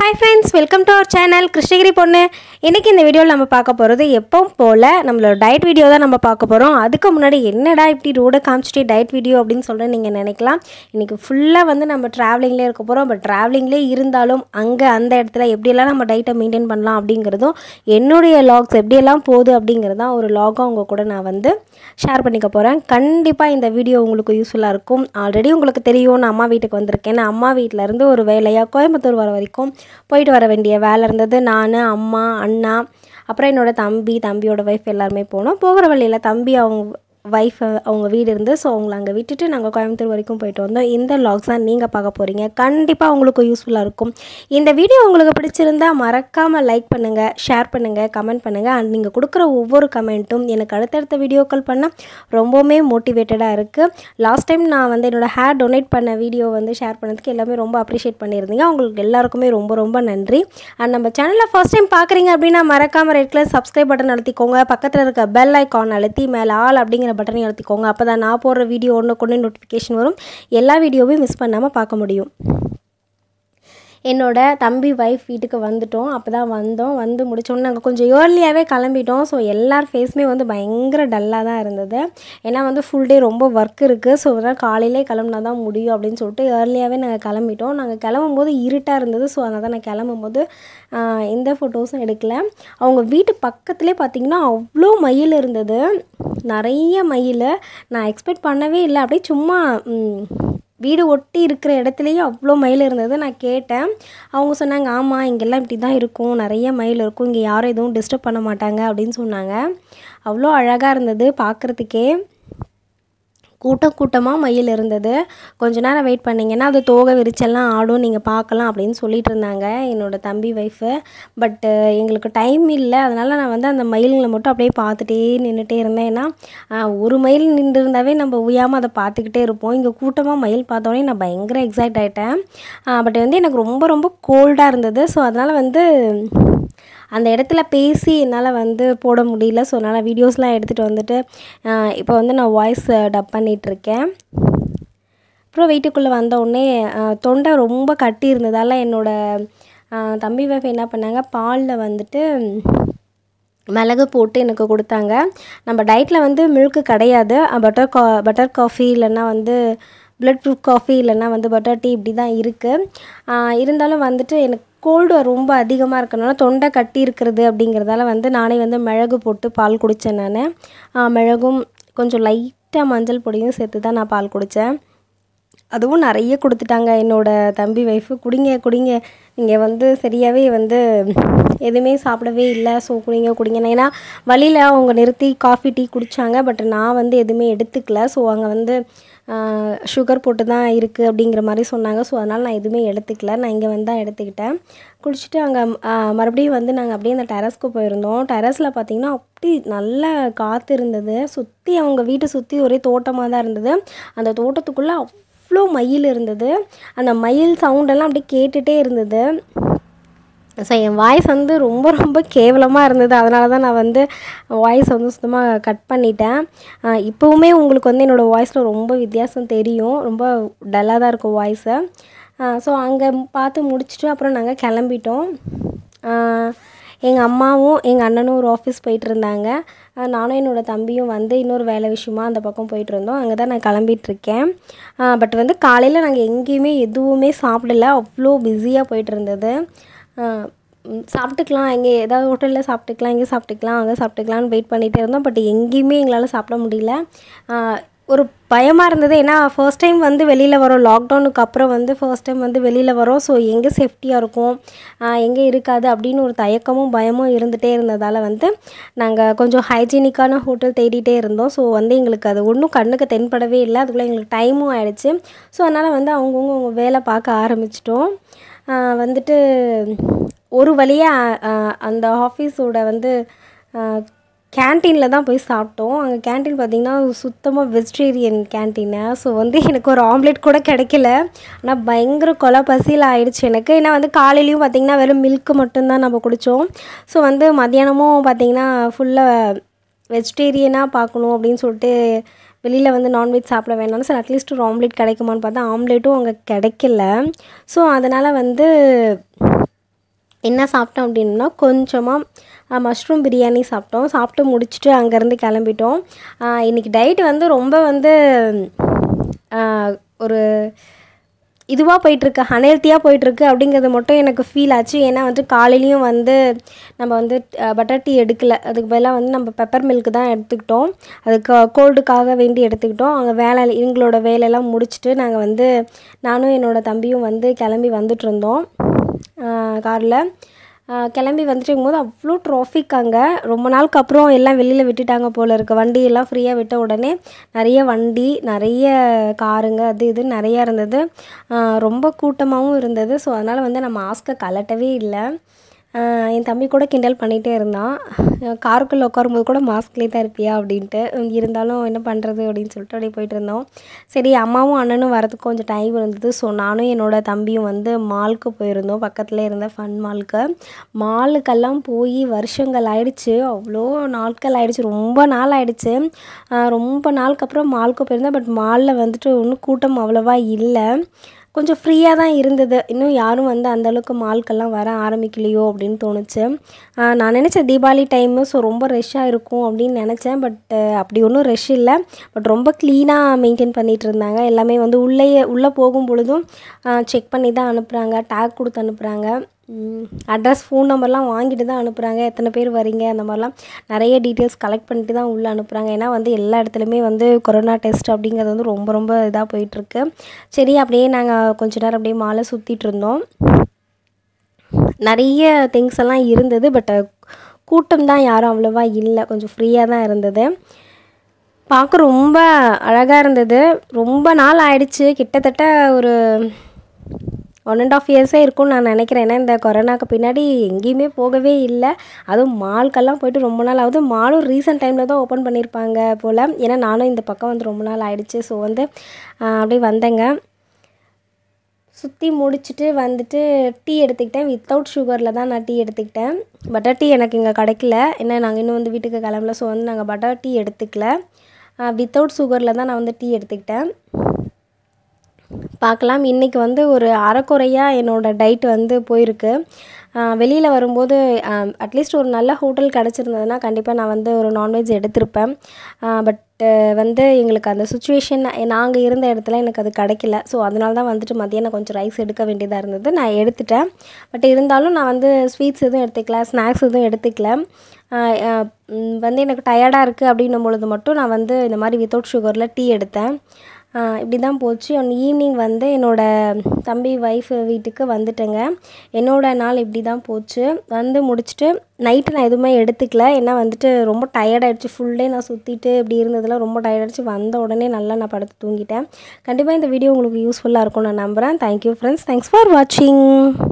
hi friends welcome to our channel Krishnagiri பொண்ணு இன்றைக்கி இந்த வீடியோவில் நம்ம பார்க்க போகிறது எப்பவும் போல் நம்மளோட டயட் வீடியோ தான் நம்ம பார்க்க போகிறோம் அதுக்கு முன்னாடி என்னடா இப்படி ரோடை காமிச்சிட்டு டயட் வீடியோ அப்படின்னு சொல்லிட்டு நீங்கள் நினைக்கலாம் இன்றைக்கி ஃபுல்லாக வந்து நம்ம ட்ராவலிங்லேயே இருக்க போகிறோம் பட் ட்ராவலிங்லேயே இருந்தாலும் அங்கே அந்த இடத்துல எப்படியெல்லாம் நம்ம டயட்டை மெயின்டைன் பண்ணலாம் அப்படிங்கிறதும் என்னுடைய லாக்ஸ் எப்படியெல்லாம் போகுது அப்படிங்கிறது தான் ஒரு லாகாக உங்கள் கூட நான் வந்து ஷேர் பண்ணிக்க போகிறேன் கண்டிப்பாக இந்த வீடியோ உங்களுக்கு யூஸ்ஃபுல்லாக இருக்கும் ஆல்ரெடி உங்களுக்கு தெரியும் நான் அம்மா வீட்டுக்கு வந்திருக்கேன் நான் அம்மா வீட்டிலேருந்து ஒரு வேலையாக கோயம்புத்தூர் வர வரைக்கும் போயிட்டு வர வேண்டிய வேலை இருந்தது நான் அம்மா அண்ணா அப்புறம் என்னோடய தம்பி தம்பியோட ஒய்ஃப் எல்லாருமே போனோம் போகிற வழியில் தம்பி அவங்க ஒய்ஃப் அவங்க வீடு இருந்து ஸோ அவங்கள அங்கே விட்டுட்டு நாங்கள் கோயம்புத்தூர் வரைக்கும் போயிட்டு வந்தோம் இந்த லாக்ஸ் தான் நீங்கள் பார்க்க போகிறீங்க கண்டிப்பாக உங்களுக்கு யூஸ்ஃபுல்லாக இருக்கும் இந்த வீடியோ உங்களுக்கு பிடிச்சிருந்தா மறக்காமல் லைக் பண்ணுங்கள் ஷேர் பண்ணுங்கள் கமெண்ட் பண்ணுங்கள் அண்ட் நீங்கள் கொடுக்குற ஒவ்வொரு கமெண்ட்டும் எனக்கு அடுத்தடுத்த வீடியோக்கள் பண்ணால் ரொம்பவுமே மோட்டிவேட்டடாக இருக்குது லாஸ்ட் டைம் நான் வந்து என்னோடய ஹேர் டொனேட் பண்ண வீடியோ வந்து ஷேர் பண்ணதுக்கு எல்லாமே ரொம்ப அப்ரிஷியேட் பண்ணியிருந்தீங்க உங்களுக்கு எல்லாருக்குமே ரொம்ப ரொம்ப நன்றி அண்ட் நம்ம சேனலில் ஃபஸ்ட் டைம் பார்க்குறீங்க அப்படின்னா மறக்காமல் ரெட் கலர் சப்ஸ்கிரைப் பட்டன் அழுத்திக்கோங்க பக்கத்தில் இருக்க பெல் ஐக்கான் அழுத்தி மேலே ஆல் அப்படிங்கிற பட்டனை அழுத்திக்கோங்க அப்போ தான் நான் போடுற வீடியோ ஒன்று கொண்டு நோட்டிஃபிகேஷன் வரும் எல்லா வீடியோவையும் மிஸ் பண்ணாமல் பார்க்க முடியும் என்னோட தம்பி ஒய்ஃப் வீட்டுக்கு வந்துட்டோம் அப்போ தான் வந்தோம் வந்து முடிச்சோன்னே நாங்கள் கொஞ்சம் ஏர்லியாகவே கிளம்பிட்டோம் ஸோ எல்லார் ஃபேஸுமே வந்து பயங்கர டல்லாக தான் இருந்தது ஏன்னா வந்து ஃபுல் டே ரொம்ப ஒர்க் இருக்குது ஸோ அதனால் காலையிலே கிளம்புனா தான் முடியும் அப்படின்னு சொல்லிட்டு ஏர்லியாகவே நாங்கள் கிளம்பிட்டோம் நாங்கள் கிளம்பும்போது இருட்டாக இருந்தது ஸோ அதனால் தான் நான் கிளம்பும்போது ஆஹ், எந்த ஃபோட்டோஸும் எடுக்கல அவங்க வீட்டு பக்கத்துலேயே பார்த்தீங்கன்னா அவ்வளோ மயில் இருந்தது நிறைய மயில் நான் எக்ஸ்பெக்ட் பண்ணவே இல்லை அப்படியே சும்மா ம், வீடு ஒட்டி இருக்கிற இடத்துலையும் அவ்வளோ மயில் இருந்தது நான் கேட்டேன் அவங்க சொன்னாங்க ஆமாம் இங்கெல்லாம் இப்படி தான் இருக்கும் நிறைய மயில் இருக்கும் இங்கே யாரும் எதுவும் டிஸ்டர்ப் பண்ண மாட்டாங்க அப்படின்னு சொன்னாங்க அவ்வளோ அழகாக இருந்தது பார்க்குறதுக்கே கூட்டம் கூட்டமாக மயில் இருந்தது கொஞ்ச நேரம் வெயிட் பண்ணிங்கன்னா அது தோகை விரிச்செல்லாம் ஆடும் நீங்கள் பார்க்கலாம் அப்படின்னு சொல்லிட்டு இருந்தாங்க என்னோடய தம்பி ஒய்ஃபு பட்டு எங்களுக்கு டைம் இல்லை அதனால் நான் வந்து அந்த மயில்களை மட்டும் அப்படியே பார்த்துட்டே நின்றுட்டே இருந்தேன் ஏன்னா ஆஹ், ஒரு மயில் நின்று இருந்தாவே நம்ம உயாமல் அதை பார்த்துக்கிட்டே இருப்போம் இங்கே கூட்டமாக மயில் பார்த்தோன்னே நான் பயங்கர எக்ஸைட் ஆகிட்டேன் பட் வந்து எனக்கு ரொம்ப ரொம்ப கோல்டாக இருந்தது ஸோ அதனால் வந்து அந்த இடத்துல பேசி என்னால் வந்து போட முடியல ஸோ அதனால் வீடியோஸ்லாம் எடுத்துகிட்டு வந்துட்டு ஆஹ் இப்போ வந்து நான் வாய்ஸ் டப் பண்ணிகிட்ருக்கேன் அப்புறம் வீட்டுக்குள்ளே வந்த உடனே ஆஹ் தொண்டை ரொம்ப கட்டி இருந்ததால் என்னோடய ஆஹ் தம்பி வைஃப் என்ன பண்ணாங்க பாலில் வந்துட்டு மிளகு போட்டு எனக்கு கொடுத்தாங்க நம்ம டயட்டில் வந்து மில்க்கு கிடையாது பட்டர் கா பட்டர் காஃபி இல்லைன்னா வந்து பிளட் ப்ரூஃப் காஃபி இல்லைன்னா வந்து பட்டர் டீ இப்படி தான் இருக்குது இருந்தாலும் வந்துட்டு எனக்கு கோல்டு ரொம்ப அதிகமாக இருக்கனால தொண்டை கட்டி இருக்கிறது அப்படிங்கிறதால வந்து நானே வந்து மிளகு போட்டு பால் குடித்தேன் நான் மிளகும் கொஞ்சம் லைட்டாக மஞ்சள் பொடியும் சேர்த்து தான் நான் பால் குடித்தேன் அதுவும் நிறைய கொடுத்துட்டாங்க என்னோடய தம்பி ஒய்ஃபு குடிங்க குடிங்க நீங்கள் வந்து சரியாகவே வந்து எதுவுமே சாப்பிடவே இல்லை ஸோ குடிங்க குடிங்க ஏன்னா வழியில் அவங்க நிறுத்தி காஃபி டீ குடித்தாங்க பட் நான் வந்து எதுவுமே எடுத்துக்கல ஸோ அங்கே வந்து சுகர் போட்டு தான் இருக்குது அப்படிங்கிற மாதிரி சொன்னாங்க ஸோ அதனால் நான் எதுவுமே எடுத்துக்கல நான் இங்கே வந்து தான் எடுத்துக்கிட்டேன் குடிச்சிட்டு அங்கே மறுபடியும் வந்து நாங்கள் அப்படியே அந்த டெரஸ்க்கு போயிருந்தோம் டெரஸில் பார்த்தீங்கன்னா அப்படி நல்ல காற்று இருந்தது சுற்றி அவங்க வீட்டை சுற்றி ஒரே தோட்டமாக தான் இருந்தது அந்த தோட்டத்துக்குள்ளே அவ்வளோ மயில் இருந்தது அந்த மயில் சவுண்டெல்லாம் அப்படியே கேட்டுகிட்டே இருந்தது ஸோ என் வாய்ஸ் வந்து ரொம்ப ரொம்ப கேவலமாக இருந்தது அதனால தான் நான் வந்து வாய்ஸ் வந்து சுத்தமாக கட் பண்ணிட்டேன் ஆஹ் இப்போவுமே உங்களுக்கு வந்து என்னோடய வாய்ஸில் ரொம்ப வித்தியாசம் தெரியும் ரொம்ப டல்லாக தான் இருக்கும் வாய்ஸை ஸோ அங்கே பார்த்து முடிச்சுட்டு அப்புறம் நாங்கள் கிளம்பிட்டோம் எங்கள் அம்மாவும் எங்கள் அண்ணனும் ஒரு ஆஃபீஸ் போயிட்டு இருந்தாங்க ஆஹ் நானும் என்னோடய தம்பியும் வந்து இன்னொரு வேலை விஷயமா அந்த பக்கம் போயிட்டு இருந்தோம் அங்கே தான் நான் கிளம்பிட்டுருக்கேன் பட் வந்து காலையில் நாங்கள் எங்கேயுமே எதுவுமே சாப்பிடல அவ்வளோ பிஸியாக போயிட்டு இருந்தது ஆஹ் ம், சாப்பிட்டுக்கலாம் எங்கே ஏதாவது ஹோட்டலில் சாப்பிட்டுக்கலாம் எங்கே சாப்பிட்டுக்கலாம் அங்கே சாப்பிட்டுக்கலாம்னு வெயிட் பண்ணிகிட்டே இருந்தோம் பட் எங்கேயுமே எங்களால் சாப்பிட முடியல ஆஹ் ஒரு பயமாக இருந்தது ஏன்னா ஃபர்ஸ்ட் டைம் வந்து வெளியில் வரோம் லாக்டவுனுக்கு அப்புறம் வந்து ஃபர்ஸ்ட் டைம் வந்து வெளியில் வரோம் ஸோ எங்கே சேஃப்டியாக இருக்கும் ஆஹ் எங்கே இருக்காது அப்படின்னு ஒரு தயக்கமும் பயமும் இருந்துகிட்டே இருந்ததால் வந்து நாங்கள் கொஞ்சம் ஹைஜீனிக்கான ஹோட்டல் தேடிட்டே இருந்தோம் ஸோ வந்து எங்களுக்கு அது ஒன்றும் கண்ணுக்கு தென்படவே இல்லை அதுக்குள்ளே எங்களுக்கு டைமும் ஆயிடுச்சு ஸோ அதனால் வந்து அவங்கவுங்க அவங்க வேலை பார்க்க ஆரம்பிச்சிட்டோம் ஆஹ் வந்துட்டு ஒரு வழியாக அந்த ஆஃபீஸோட வந்து கேன்டீனில் தான் போய் சாப்பிட்டோம் அங்கே கேன்டீன் பார்த்திங்கன்னா சுத்தமாக வெஜிடேரியன் கேன்டீனு ஸோ வந்து எனக்கு ஒரு ஆம்லெட் கூட கிடைக்கல ஆனால் பயங்கர கொலை பசியில் ஆயிடுச்சு எனக்கு ஏன்னா வந்து காலையிலையும் பார்த்திங்கன்னா வெறும் மில்க்கு மட்டும்தான் நம்ம குடித்தோம் ஸோ வந்து மத்தியானமும் பார்த்திங்கன்னா ஃபுல்லாக வெஜிடேரியனாக பார்க்கணும் அப்படின்னு சொல்லிட்டு வெளியில் வந்து நான்வெஜ் சாப்பிட வேணாம்னு சரி அட்லீஸ்ட் ஒரு ஆம்லேட் கிடைக்குமான்னு பார்த்தா ஆம்லேட்டும் அங்கே கிடைக்கல ஸோ அதனால் வந்து என்ன சாப்பிட்டோம் அப்படின்னா கொஞ்சமாக மஷ்ரூம் பிரியாணி சாப்பிட்டோம் சாப்பிட்டு முடிச்சுட்டு அங்கேருந்து கிளம்பிட்டோம் ஆஹ் இன்னைக்கு டயட் வந்து ரொம்ப வந்து ஆஹ் ஒரு இதுவாக போயிட்டுருக்கு அனேல்த்தியாக போயிட்டுருக்கு அப்படிங்கிறது மட்டும் எனக்கு ஃபீல் ஆச்சு ஏன்னா வந்து காலையிலையும் வந்து நம்ம வந்து பட்டர் டீ எடுக்கல அதுக்கு பதிலாக வந்து நம்ம பெப்பர் மில்க் தான் எடுத்துக்கிட்டோம் அதுக்கு கோல்டுக்காக வேண்டி எடுத்துக்கிட்டோம் அங்கே வேலை எங்களோட வேலையெல்லாம் முடிச்சுட்டு நாங்கள் வந்து நானும் என்னோடய தம்பியும் வந்து கிளம்பி வந்துட்டு இருந்தோம் காரில் கிளம்பி வந்துட்டு இருக்கும்போது அவ்வளோ ட்ராஃபிக் அங்கே ரொம்ப நாளுக்கு அப்புறம் எல்லாம் வெளியில் விட்டுட்டாங்க போல் இருக்கு வண்டி எல்லாம் ஃப்ரீயாக விட்ட உடனே நிறைய வண்டி நிறைய காருங்க அது இது நிறையா இருந்தது ஆஹ் ரொம்ப கூட்டமாகவும் இருந்தது ஸோ அதனால் வந்து நான் மாஸ்க்கை கலட்டவே இல்லை ஆஹ் என் தம்பி கூட கிண்டல் பண்ணிகிட்டே இருந்தான் காருக்குள்ளே உட்காரும்போது கூட மாஸ்க்லேயே தான் இருப்பியா அப்படின்ட்டு இருந்தாலும் என்ன பண்ணுறது அப்படின்னு சொல்லிட்டு அப்படியே போயிட்டு இருந்தோம் சரி அம்மாவும் அண்ணனும் வரதுக்கு கொஞ்சம் டைம் இருந்தது ஸோ நானும் என்னோடய தம்பியும் வந்து மாலுக்கு போயிருந்தோம் பக்கத்தில் இருந்த ஃபன் மாலுக்கு மாலுக்கெல்லாம் போய் வருஷங்கள் ஆயிடுச்சு அவ்வளோ நாட்கள் ஆயிடுச்சு ரொம்ப நாள் ஆயிடுச்சு ஆஹ் ரொம்ப நாளுக்கு அப்புறம் மாலுக்கு போயிருந்தேன் பட் மாலில் வந்துட்டு ஒன்றும் கூட்டம் அவ்வளோவா இல்லை கொஞ்சம் ஃப்ரீயாக தான் இருந்தது இன்னும் யாரும் வந்து அந்தளவுக்கு மால்க்கெல்லாம் வர ஆரம்பிக்கலையோ அப்படின்னு தோணுச்சு ஆஹ் நான் நினச்சேன் தீபாவளி டைமு ஸோ ரொம்ப ரஷ்ஷாக இருக்கும் அப்படின்னு நினச்சேன் பட் அப்படி ஒன்றும் ரஷ் இல்லை பட் ரொம்ப க்ளீனாக மெயின்டைன் பண்ணிகிட்டு இருந்தாங்க எல்லாமே வந்து உள்ளேயே உள்ளே போகும் பொழுதும் செக் பண்ணி தான் அனுப்புகிறாங்க டேக் கொடுத்து அனுப்புகிறாங்க அட்ரஸ் ஃபோன் நம்பர்லாம் வாங்கிட்டு தான் அனுப்புகிறாங்க எத்தனை பேர் வரீங்க அந்த மாதிரிலாம் நிறைய டீட்டெயில்ஸ் கலெக்ட் பண்ணிட்டு தான் உள்ளே அனுப்புகிறாங்க ஏன்னா வந்து எல்லா இடத்துலையுமே வந்து கொரோனா டெஸ்ட் அப்படிங்கிறது வந்து ரொம்ப ரொம்ப இதாக போயிட்டுருக்கு சரி அப்படியே நாங்கள் கொஞ்ச நேரம் அப்படியே மாலை சுற்றிட்டு இருந்தோம் நிறைய திங்ஸ் எல்லாம் இருந்தது பட் கூட்டம் தான் யாரும் அவ்வளோவா இல்லை கொஞ்சம் ஃப்ரீயாக தான் இருந்தது பார்க்க ரொம்ப அழகாக இருந்தது ரொம்ப நாள் ஆயிடுச்சு கிட்டத்தட்ட ஒரு ஒன் அண்ட் ஆஃப் இயர்ஸே இருக்கும்னு நான் நினைக்கிறேன் ஏன்னா இந்த கொரோனாக்கு பின்னாடி எங்கேயுமே போகவே இல்லை அதுவும் மால்க்கெல்லாம் போயிட்டு ரொம்ப நாள் ஆகுது மாலும் ரீசெண்ட் டைமில் தான் ஓப்பன் பண்ணியிருப்பாங்க போல் ஏன்னா நானும் இந்த பக்கம் வந்து ரொம்ப நாள் ஆயிடுச்சு ஸோ வந்து ஆஹ், அப்படியே வந்தேங்க சுற்றி முடிச்சுட்டு வந்துட்டு டீ எடுத்துக்கிட்டேன் வித்தவுட் சுகரில் தான் நான் டீ எடுத்துக்கிட்டேன் பட்டர் டீ எனக்கு இங்கே கிடைக்கல ஏன்னா நாங்கள் இன்னும் வந்து வீட்டுக்கு கிளம்பல ஸோ வந்து நாங்கள் பட்டர் டீ எடுத்துக்கல வித்தவுட் சுகரில் தான் நான் வந்து டீ எடுத்துக்கிட்டேன் பார்க்கலாம் இன்றைக்கி வந்து ஒரு அரைக்குறையாக என்னோடய டயட் வந்து போயிருக்கு வெளியில் வரும்போது அட்லீஸ்ட் ஒரு நல்ல ஹோட்டல் கிடச்சிருந்ததுன்னா கண்டிப்பாக நான் வந்து ஒரு நான்வெஜ் எடுத்திருப்பேன் பட் வந்து எங்களுக்கு அந்த சுச்சுவேஷன் நாங்கள் இருந்த இடத்துல எனக்கு அது கிடைக்கல ஸோ அதனால தான் வந்துட்டு மதியானம் கொஞ்சம் ரைஸ் எடுக்க வேண்டியதாக இருந்தது நான் எடுத்துட்டேன் பட் இருந்தாலும் நான் வந்து ஸ்வீட்ஸ் எதுவும் எடுத்துக்கல ஸ்நாக்ஸ் எதுவும் எடுத்துக்கல ஆஹ் ஆஹ் உம் வந்து எனக்கு டயர்டாக இருக்குது அப்படின்னும் பொழுது மட்டும் நான் வந்து இந்த மாதிரி வித்தவுட் சுகரில் டீ எடுத்தேன் ஆஹ் இப்படி தான் போச்சு ஒன் ஈவினிங் வந்து என்னோடய தம்பி ஒய்ஃப் வீட்டுக்கு வந்துட்டேங்க என்னோடய நாள் இப்படி தான் போச்சு வந்து முடிச்சுட்டு நைட்டு நான் எதுவுமே எடுத்துக்கல ஏன்னா வந்துட்டு ரொம்ப டயர்டாயிடுச்சு ஃபுல் டே நான் சுற்றிட்டு இப்படி இருந்ததில் ரொம்ப டயர்டாயிடுச்சு வந்த உடனே நல்லா நான் படுத்து தூங்கிட்டேன் கண்டிப்பாக இந்த வீடியோ உங்களுக்கு யூஸ்ஃபுல்லாக இருக்கும் நான் நம்புகிறேன் தேங்க்யூ ஃப்ரெண்ட்ஸ் தேங்க்ஸ் ஃபார் வாட்சிங்